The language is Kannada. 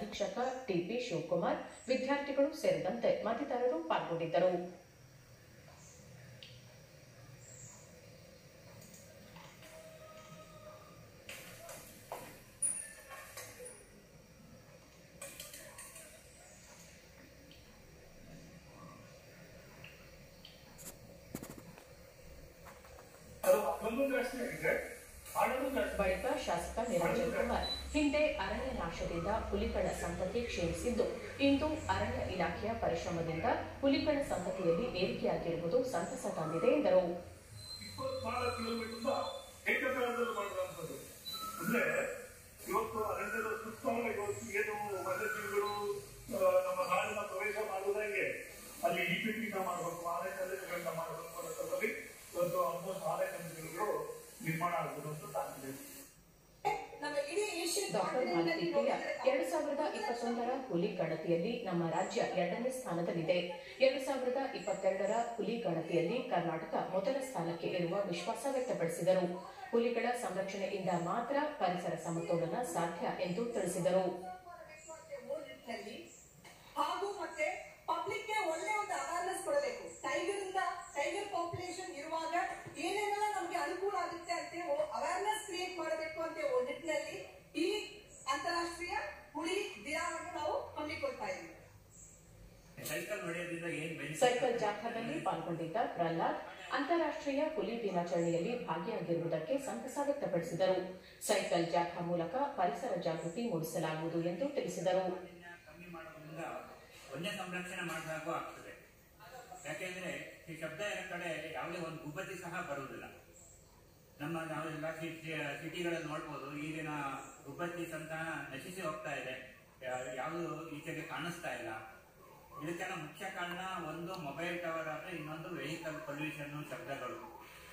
ಅಧೀಕ್ಷಕ ಟಿಪಿ ಶಿವಕುಮಾರ್ ವಿದ್ಯಾರ್ಥಿಗಳು ಸೇರಿದಂತೆ ಮತ್ತಿತರರು ಪಾಲ್ಗೊಂಡಿದ್ದರು ಅದು ಅದೊಂದು ಪ್ರಶ್ನೆ ಇದೆ ಆಡೋದು ಪ್ರಶ್ನೆ ಬಳಿಕ ಶಾಸಕ ನಿರಂಜನ್ ಕುಮಾರ್ ಹಿಂದೆ ಅರಣ್ಯ ನಾಶದಿಂದ ಹುಲಿಗಳ ಸಂತತಿ ಕ್ಷೀಣಿಸಿದ್ದು ಇಂದು ಅರಣ್ಯ ಇಲಾಖೆಯ ಪರಿಶ್ರಮದಿಂದ ಹುಲಿಗಳ ಸಂತತಿಯಲ್ಲಿ ಏರಿಕೆಯಾಗಿರುವುದು ಸಂತಸ ತಂದಿದೆ ಎಂದರು ಇಪ್ಪತ್ನಾಲ್ಕು ಕಿಲೋಮೀಟರ್ ಏಕಕಾಲದಲ್ಲಿ ಮಾಡುವಂಥದ್ದು ಅಂದ್ರೆ ಇವತ್ತು ಅರಣ್ಯದ ಸುತ್ತಮುತ್ತ ಇವತ್ತು ಏನು ವನ್ಯಜೀವಿಗಳು ಆ, ನಮ್ಮ ನಾಡಿನ ಪ್ರವೇಶ ಮಾಡುವುದಂಗೆ ಅಲ್ಲಿ ಇಪಿಟಿನ ಮಾಡಬೇಕು ಆನೆ ಕಲ್ಲಿಗಳನ್ನ ಮಾಡಬೇಕು ಅನ್ನೋದ್ರಲ್ಲಿ ಇವತ್ತು ಆಲ್ಮೋಸ್ಟ್ ಆನೆ ಕಲ್ಲಿಗಳು ನಿರ್ಮಾಣ ಆಗುವುದು ಅಂತ ತಾನಿದೆ ನಮ್ಮ ಇಡೀ ಏಷ್ಯನ್ ಡಾಕ್ಟರ್ ಮಾಲತಿ ಪ್ರಿಯ ಎರಡು ಸಾವಿರದ ಇಪ್ಪತ್ತೊಂದರ ಹುಲಿ ಗಣತಿಯಲ್ಲಿ ನಮ್ಮ ರಾಜ್ಯ ಎರಡನೇ ಸ್ಥಾನದಲ್ಲಿದೆ ಎರಡು ಸಾವಿರದ ಇಪ್ಪತ್ತೆರಡರ ಹುಲಿ ಗಣತಿಯಲ್ಲಿ ಕರ್ನಾಟಕ ಮೊದಲ ಸ್ಥಾನಕ್ಕೆ ಇರುವ ವಿಶ್ವಾಸ ವ್ಯಕ್ತಪಡಿಸಿದರು ಹುಲಿಗಳ ಸಂರಕ್ಷಣೆಯಿಂದ ಮಾತ್ರ ಪರಿಸರ ಸಮತೋಲನ ಸಾಧ್ಯ ಎಂದು ತಿಳಿಸಿದರು ನಿಟ್ಟಿನಲ್ಲಿ ಹಾಗೂ ಮತ್ತೆ ಪಬ್ಲಿಕ್ ಗೆ ಒಳ್ಳೆ ಒಂದು ಅವೇರ್ನೆಸ್ ಕೊಡಬೇಕು ಟೈಗರ್ ಇಂದ ಟೈಗರ್ ಪಾಪ್ಯುಲೇಷನ್ ಇರುವಾಗ ಏನೇನೆಲ್ಲ ನಮ್ಗೆ ಅನುಕೂಲ ಆಗುತ್ತೆ ಅಂತ ಅವೇರ್ನೆಸ್ ಕ್ರಿಯೇಟ್ ಮಾಡಬೇಕು ಅಂತ ಒಂದು ನಿಟ್ಟಿನಲ್ಲಿ ಈ ಅಂತಾರಾಷ್ಟ್ರೀಯ ಹುಲಿ ದಿನವನ್ನು ನಾವು ಹಮ್ಮಿಕೊಳ್ತಾ ಇದ್ದೀವಿ ಸೈಕಲ್ ಹೊಡೆಯೋದ್ರಿಂದ ಏನ್ ಬೆನಿಫಿಟ್ ಸೈಕಲ್ ಜಾಥಾದಲ್ಲಿ ಪಾಲ್ಗೊಂಡಿದ್ದ ಪ್ರಹ್ಲಾದ್ ಅಂತಾರಾಷ್ಟ್ರೀಯ ಹುಲಿ ದಿನಾಚರಣೆಯಲ್ಲಿ ಭಾಗಿಯಾಗಿರುವುದಕ್ಕೆ ಸಂತಸ ವ್ಯಕ್ತಪಡಿಸಿದರು ಸೈಕಲ್ ಜಾಥಾ ಮೂಲಕ ಪರಿಸರ ಜಾಗೃತಿ ಮೂಡಿಸಲಾಗುವುದು ಎಂದು ತಿಳಿಸಿದರು ಕಮ್ಮಿ ಮಾಡೋದ್ರಿಂದ ವನ್ಯ ಸಂರಕ್ಷಣೆ ಮಾಡಿದಾಗೂ ಆಗ್ತದೆ ಯಾಕೆಂದ್ರೆ ಈ ಶಬ್ದ ಇರೋ ಕಡೆ ಯಾವುದೇ ಒಂದು ಗುಬ್ಬಚ್ಚಿ ಸಹ ಬರುವುದಿಲ್ಲ ನಮ್ಮ ನಾವೆಲ್ಲ ಸಿಟಿಗಳಲ್ಲಿ ನೋಡ್ಬೋದು ಈಗಿನ ಗುಬ್ಬಚ್ಚಿ ಸಂತಾನ ನಶಿಸಿ ಹೋಗ್ತಾ ಇದೆ ಯಾ- ಯಾವುದು ಈಚೆಗೆ ಕಾಣಿಸ್ತಾ ಇಲ್ಲ ಇದಕ್ಕೆಲ್ಲ ಮುಖ್ಯ ಕಾರಣ ಒಂದು ಮೊಬೈಲ್ ಟವರ್ ಆದ್ರೆ ಇನ್ನೊಂದು ವೆಹಿಕಲ್ ಪೊಲ್ಯೂಷನ್ ಶಬ್ದಗಳು